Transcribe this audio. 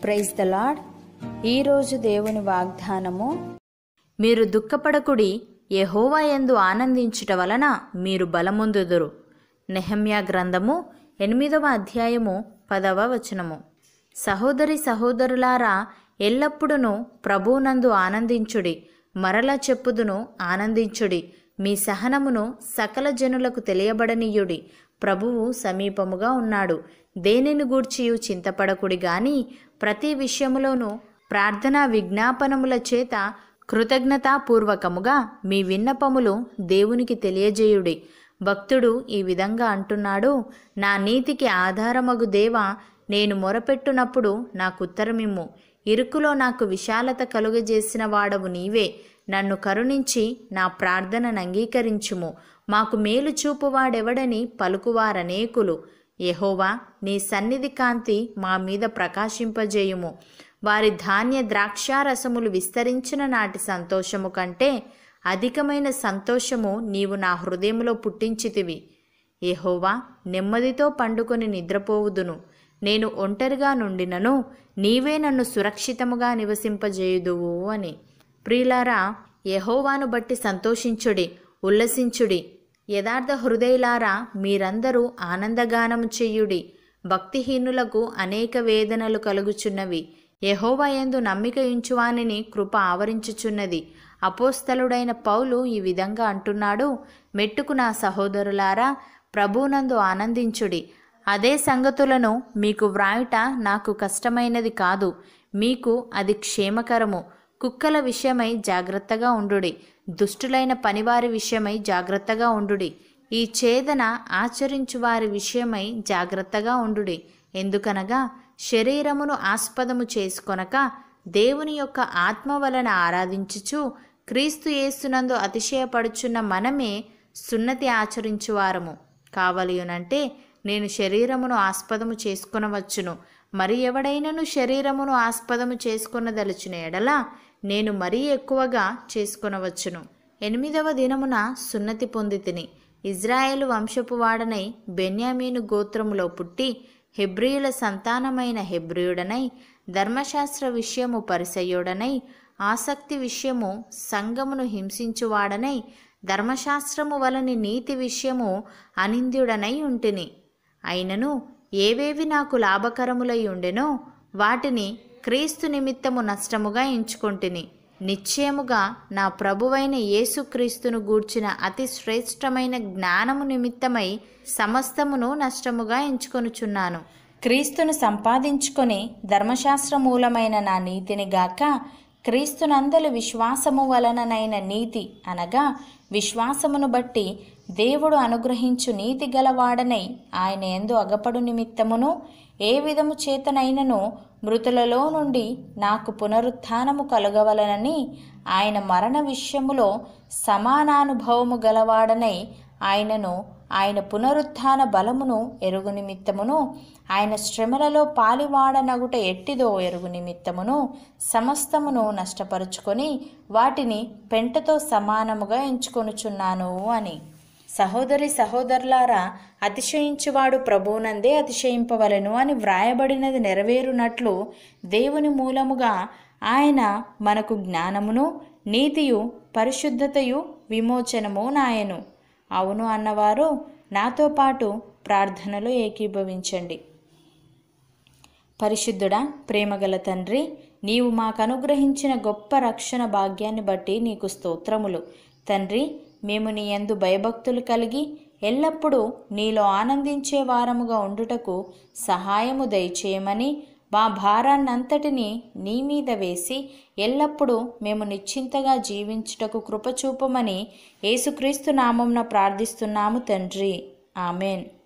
praise the lord ఈరోజు దేవుని వాగ్దానము మీరు దుఃఖపడకుడి యెహోవా యందు ఆనందించుట వలన మీరు బలమొందుదురు నెహమ్యా గ్రంథము ఎనిమిదవ అధ్యాయము పదవ వచనము సహోదరి సహోదరులారా ఎల్లప్పుడూ ప్రభువునందు ఆనందించుడి మరల చెప్పుదును ఆనందించుడి మీ సహనమును సకల జనులకు తెలియబడనీయుడి ప్రభువు సమీపముగా ఉన్నాడు దేనిని గూర్చియు చింతపడకుడి గాని ప్రతి విషయములోనూ ప్రార్థనా విజ్ఞాపనముల చేత కృతజ్ఞతాపూర్వకముగా మీ విన్నపములు దేవునికి తెలియజేయుడి భక్తుడు ఈ విధంగా అంటున్నాడు నా నీతికి ఆధారమగు దేవా నేను మొరపెట్టునప్పుడు నాకు ఉత్తరమిమ్ము ఇరుకులో నాకు విశాలత కలుగజేసిన వాడవు నీవే నన్ను కరుణించి నా ప్రార్థనను అంగీకరించుము మాకు మేలు చూపువాడెవడని పలుకువారనేకులు యెహోవా నీ సన్నిధి కాంతి మా మీద ప్రకాశింపజేయుము వారి ధాన్య ద్రాక్షారసములు విస్తరించిన నాటి సంతోషము కంటే అధికమైన సంతోషము నీవు నా హృదయంలో పుట్టించితివి యెహోవా నెమ్మదితో పండుకొని నిద్రపోవుదును నేను ఒంటరిగా నుండినను నీవే నన్ను సురక్షితముగా నివసింపజేయుదువు అని ప్రియులారా యెహోవాను బట్టి సంతోషించుడి ఉల్లసించుడి యథార్థ హృదయులారా మీరందరూ ఆనందగానము చెయ్యుడి భక్తిహీనులకు అనేక వేదనలు కలుగుచున్నవి యెహోవా యందు నమ్మిక ఉంచువానిని కృప ఆవరించుచున్నది అపోస్తలుడైన పౌలు ఈ విధంగా అంటున్నాడు మెట్టుకు నా సహోదరులారా ప్రభువునందు ఆనందించుడి అదే సంగతులను మీకు వ్రాయుట నాకు కష్టమైనది కాదు మీకు అది క్షేమకరము కుక్కల విషయమై జాగ్రత్తగా ఉండుడి దుష్టులైన పనివారి విషయమై జాగ్రత్తగా ఉండుడి ఈ ఛేదన ఆచరించు వారి విషయమై జాగ్రత్తగా ఉండుడి ఎందుకనగా శరీరమును ఆస్పదము చేసుకొనక దేవుని యొక్క ఆత్మ వలన ఆరాధించుచు క్రీస్తు యేసునందు అతిశయపడుచున్న మనమే సున్నతి ఆచరించువారము కావలియునంటే నేను శరీరమును ఆస్పదము చేసుకొనవచ్చును మరి ఎవడైనను శరీరమును ఆస్పదము చేసుకొనదలుచిన ఎడల నేను మరీ ఎక్కువగా చేసుకొనవచ్చును ఎనిమిదవ దినమున సున్నతి పొంది తిని ఇజ్రాయేలు వంశపు వాడనై బెన్యామీను గోత్రములో పుట్టి హెబ్రియుల సంతానమైన హెబ్రియుడనై ధర్మశాస్త్ర విషయము పరిసయ్యుడనై ఆసక్తి విషయము సంగమును హింసించువాడనై ధర్మశాస్త్రము వలని నీతి విషయము అనింద్యుడనై ఉంటిని అయినను ఏవేవి నాకు లాభకరములై ఉండెనో వాటిని క్రీస్తు నిమిత్తము నష్టముగా ఎంచుకొంటిని నిశ్చయముగా నా ప్రభువైన యేసుక్రీస్తును గూర్చిన అతి శ్రేష్టమైన జ్ఞానము నిమిత్తమై సమస్తమును నష్టముగా ఎంచుకొనుచున్నాను క్రీస్తును సంపాదించుకొని ధర్మశాస్త్ర మూలమైన నా నీతిని గాక క్రీస్తునందలి విశ్వాసము వలననైన నీతి అనగా విశ్వాసమును బట్టి దేవుడు అనుగ్రహించు నీతి గలవాడనై ఆయన ఎందు అగపడు నిమిత్తమును ఏ విధము చేతనైనను మృతులలో నుండి నాకు పునరుత్థానము కలుగవలనని ఆయన మరణ విషయములో సమానానుభవము గలవాడనై ఆయనను ఆయన పునరుత్థాన బలమును ఎరుగు నిమిత్తమును ఆయన శ్రమలలో పాలివాడనగుట ఎట్టిదో ఎరుగు నిమిత్తమును సమస్తమును నష్టపరుచుకొని వాటిని పెంటతో సమానముగా ఎంచుకొనుచున్నాను అని సహోదరి సహోదరులారా అతిశయించువాడు ప్రభువునందే అతిశయింపవలెను అని వ్రాయబడినది నెరవేరునట్లు దేవుని మూలముగా ఆయన మనకు జ్ఞానమును నీతియు పరిశుద్ధతయు విమోచనము నాయను అవును అన్నవారు నాతో పాటు ప్రార్థనలో ఏకీభవించండి పరిశుద్ధుడా ప్రేమగల తండ్రి నీవు మాకు అనుగ్రహించిన గొప్ప రక్షణ భాగ్యాన్ని బట్టి నీకు స్తోత్రములు తండ్రి మేము నీ యందు భయభక్తులు కలిగి ఎల్లప్పుడూ నీలో ఆనందించే వారముగా ఉండుటకు సహాయము దయచేయమని మా భారాన్నంతటినీ నీ మీద వేసి ఎల్లప్పుడూ మేము నిశ్చింతగా జీవించుటకు కృపచూపమని యేసుక్రీస్తు నామంన ప్రార్థిస్తున్నాము తండ్రి ఆమెన్